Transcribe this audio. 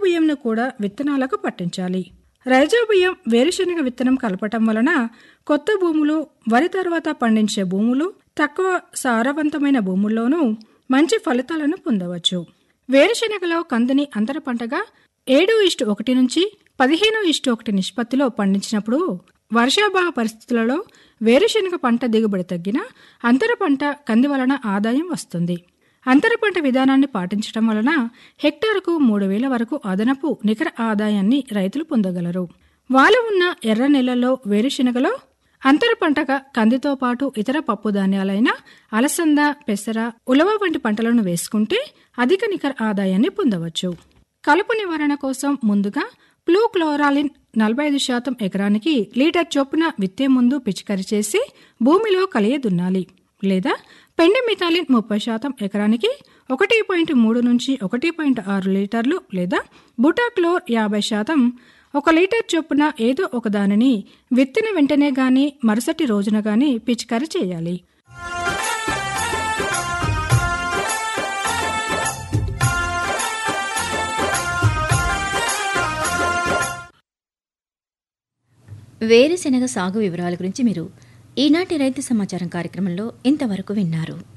బియ్యంను కూడా విత్తనాలకు పట్టించాలి రైజోబియ్యం వేరుశనగ విత్తనం కలపటం వలన కొత్త భూములు వరి తర్వాత పండించే భూములు తక్కువ సారవంతమైన భూముల్లోనూ మంచి ఫలితాలను పొందవచ్చు వేరుశనగలో కందిని అంతర పంటగా ఏడు ఇష్టు ఒకటి నుంచి పదిహేను ఇష్టు ఒకటి నిష్పత్తిలో పండించినప్పుడు వర్షాభావ పరిస్థితులలో వేరుశనగ పంట దిగుబడి తగ్గిన అంతర పంట కంది వలన ఆదాయం వస్తుంది అంతర పంట విధానాన్ని పాటించడం వలన హెక్టారుకు మూడు వేల వరకు అదనపు నికర ఆదాయాన్ని రైతులు పొందగలరు వాలు ఉన్న ఎర్ర నెలల్లో వేరుశనగలో అంతర పంటగా కందితో పాటు ఇతర పప్పు ధాన్యాలైన అలసంద పెసర ఉలవ వంటి పంటలను వేసుకుంటే అధిక నికర ఆదాయాన్ని పొందవచ్చు కలుపు నివారణ కోసం ముందుగా ప్లూ క్లోరాలిన్ నలభై ఐదు శాతం ఎకరానికి లీటర్ చొప్పున విత్తే ముందు పిచికారి చేసి భూమిలో కలియ దున్నాలి లేదా పెండి మిథాలిన్ ముప్పై శాతం ఎకరానికి ఒకటి పాయింట్ మూడు నుంచి ఒకటి పాయింట్ ఆరు లీటర్లు లేదా బుటాక్లోర్ యాభై శాతం ఒక లీటర్ చొప్పున ఏదో ఒక దానిని విత్తిన వెంటనే గాని మరుసటి రోజున గాని పిచికారి చేయాలి వేరుశెనగ సాగు వివరాల గురించి మీరు ఈనాటి రైతు సమాచారం కార్యక్రమంలో ఇంతవరకు విన్నారు